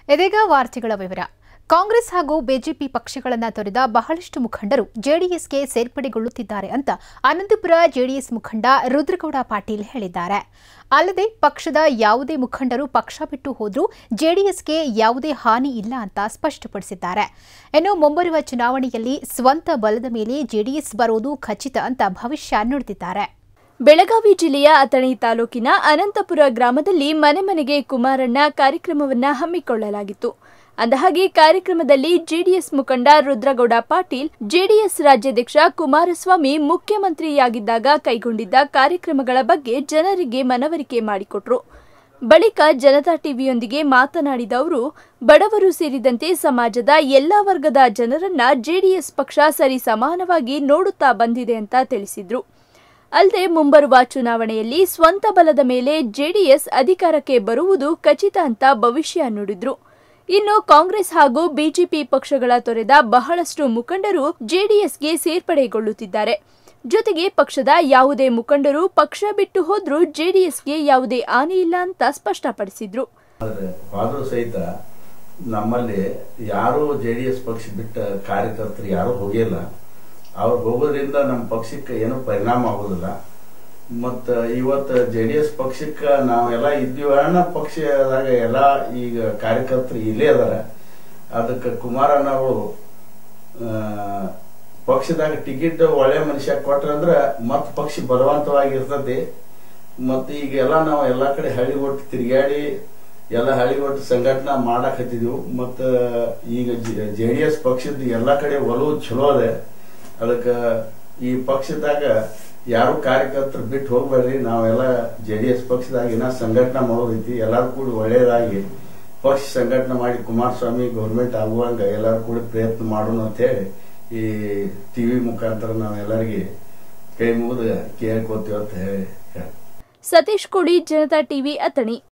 ಇದೀಗ ವಾರ್ತೆಗಳ ವಿವರ ಕಾಂಗ್ರೆಸ್ ಹಾಗೂ ಬಿಜೆಪಿ ಪಕ್ಷಗಳನ್ನ ತೊರೆದ ಬಹಳಷ್ಟು ಮುಖಂಡರು ಜೆಡಿಎಸ್ಗೆ ಸೇರ್ಪಡೆಗೊಳ್ಳುತ್ತಿದ್ದಾರೆ ಅಂತ ಅನಂತಪುರ ಜೆಡಿಎಸ್ ಮುಖಂಡ ರುದ್ರಗೌಡ ಪಾಟೀಲ್ ಹೇಳಿದ್ದಾರೆ ಅಲ್ಲದೆ ಪಕ್ಷದ ಯಾವುದೇ ಮುಖಂಡರು ಪಕ್ಷ ಬಿಟ್ಟು ಹೋದ್ರೂ ಜೆಡಿಎಸ್ಗೆ ಯಾವುದೇ ಹಾನಿ ಇಲ್ಲ ಅಂತ ಸ್ಪಷ್ಟಪಡಿಸಿದ್ದಾರೆ ಇನ್ನು ಮುಂಬರುವ ಚುನಾವಣೆಯಲ್ಲಿ ಸ್ವಂತ ಬಲದ ಮೇಲೆ ಜೆಡಿಎಸ್ ಬರೋದು ಖಚಿತ ಅಂತ ಭವಿಷ್ಯ ನುಡಿದಿದ್ದಾರೆ ಬೆಳಗಾವಿ ಜಿಲ್ಲೆಯ ಅಥಣಿ ತಾಲೂಕಿನ ಅನಂತಪುರ ಗ್ರಾಮದಲ್ಲಿ ಮನೆ ಮನೆಗೆ ಕುಮಾರಣ್ಣ ಕಾರ್ಯಕ್ರಮವನ್ನ ಹಮ್ಮಿಕೊಳ್ಳಲಾಗಿತ್ತು ಅಂದಹಾಗೆ ಕಾರ್ಯಕ್ರಮದಲ್ಲಿ ಜೆಡಿಎಸ್ ಮುಖಂಡ ರುದ್ರಗೌಡ ಪಾಟೀಲ್ ಜೆಡಿಎಸ್ ರಾಜ್ಯಾಧ್ಯಕ್ಷ ಕುಮಾರಸ್ವಾಮಿ ಮುಖ್ಯಮಂತ್ರಿಯಾಗಿದ್ದಾಗ ಕೈಗೊಂಡಿದ್ದ ಕಾರ್ಯಕ್ರಮಗಳ ಬಗ್ಗೆ ಜನರಿಗೆ ಮನವರಿಕೆ ಮಾಡಿಕೊಟ್ರು ಬಳಿಕ ಜನತಾ ಟಿವಿಯೊಂದಿಗೆ ಮಾತನಾಡಿದ ಅವರು ಬಡವರು ಸೇರಿದಂತೆ ಸಮಾಜದ ಎಲ್ಲಾ ವರ್ಗದ ಜನರನ್ನ ಜೆಡಿಎಸ್ ಪಕ್ಷ ಸರಿ ಸಮಾನವಾಗಿ ನೋಡುತ್ತಾ ಬಂದಿದೆ ಅಂತ ತಿಳಿಸಿದ್ರು ಅಲ್ಲದೆ ಮುಂಬರುವ ಚುನಾವಣೆಯಲ್ಲಿ ಸ್ವಂತ ಬಲದ ಮೇಲೆ ಜೆಡಿಎಸ್ ಅಧಿಕಾರಕ್ಕೆ ಬರುವುದು ಖಚಿತ ಅಂತ ಭವಿಷ್ಯ ನುಡಿದ್ರು ಇನ್ನು ಕಾಂಗ್ರೆಸ್ ಹಾಗೂ ಬಿಜೆಪಿ ಪಕ್ಷಗಳ ತೊರೆದ ಬಹಳಷ್ಟು ಮುಖಂಡರು ಜೆಡಿಎಸ್ಗೆ ಸೇರ್ಪಡೆಗೊಳ್ಳುತ್ತಿದ್ದಾರೆ ಜೊತೆಗೆ ಪಕ್ಷದ ಯಾವುದೇ ಮುಖಂಡರು ಪಕ್ಷ ಬಿಟ್ಟು ಹೋದ್ರೂ ಜೆಡಿಎಸ್ಗೆ ಯಾವುದೇ ಹಾನಿ ಇಲ್ಲ ಅಂತ ಸ್ಪಷ್ಟಪಡಿಸಿದ್ರು ಆದರೆ ಆದರೂ ಸಹಿತ ನಮ್ಮಲ್ಲಿ ಯಾರು ಜೆ ಡಿ ಎಸ್ ಪಕ್ಷ ಬಿಟ್ಟ ಕಾರ್ಯಕರ್ತರು ಯಾರು ಹೋಗಿಲ್ಲ ಅವ್ರು ಹೋಗೋದ್ರಿಂದ ನಮ್ಮ ಪಕ್ಷಕ್ಕೆ ಏನೂ ಪರಿಣಾಮ ಆಗೋದಿಲ್ಲ ಮತ್ತು ಇವತ್ತು ಜೆ ಡಿ ಎಸ್ ಪಕ್ಷಕ್ಕೆ ನಾವೆಲ್ಲ ಇದ್ದೀವಿ ಅನ್ನೋ ಪಕ್ಷದಾಗ ಎಲ್ಲ ಈಗ ಕಾರ್ಯಕರ್ತರು ಇಲ್ಲೇ ಅದಾರ ಅದಕ್ಕೆ ಕುಮಾರಣ್ಣ ಅವರು ಪಕ್ಷದಾಗ ಟಿಕೆಟ್ ಒಳ್ಳೆ ಮನುಷ್ಯ ಕೊಟ್ರಂದ್ರ ಮತ್ ಪಕ್ಷ ಬಲವಂತವಾಗಿರ್ತದೆ ಮತ್ತೆ ಈಗ ಎಲ್ಲ ನಾವು ಎಲ್ಲಾ ಕಡೆ ಹಳ್ಳಿ ಒಟ್ಟು ತಿರುಗಾಡಿ ಎಲ್ಲ ಹಳ್ಳಿ ಒಟ್ಟು ಸಂಘಟನಾ ಮಾಡಕ್ ಹತ್ತಿದ್ವು ಮತ್ತ ಈಗ ಜೆ ಡಿ ಎಸ್ ಪಕ್ಷದ ಎಲ್ಲಾ ಕಡೆ ಒಲವು ಚಲೋ ಅದೆ ಅದಕ್ಕೆ ಈ ಪಕ್ಷದಾಗ ಯಾರು ಕಾರ್ಯಕರ್ತರು ಬಿಟ್ಟು ಹೋಗ್ಬೇಡ್ರಿ ನಾವೆಲ್ಲ ಜೆ ಡಿ ಎಸ್ ಪಕ್ಷದಾಗ ಏನ ಸಂಘಟನೆ ಮಾಡೋದೈತಿ ಎಲ್ಲಾರು ಕೂಡಿ ಒಳ್ಳೇದಾಗಿ ಪಕ್ಷ ಸಂಘಟನೆ ಮಾಡಿ ಕುಮಾರಸ್ವಾಮಿ ಗೌರ್ಮೆಂಟ್ ಆಗುವಂಗ ಎಲ್ಲಾರು ಕೂಡಿ ಪ್ರಯತ್ನ ಮಾಡೋಣ ಅಂತ ಹೇಳಿ ಈ ಟಿವಿ ಮುಖಾಂತರ ನಾವೆಲ್ಲರಿಗೆ ಕೈ ಮುಗಿದು ಕೇಳ್ಕೊತೀವಿ ಅಂತ ಹೇಳಿ ಹೇಳ್ತೀನಿ. ಸತೀಶ್ ಕೋಡಿ ಜನತಾ ಟಿವಿ ಅಥಣಿ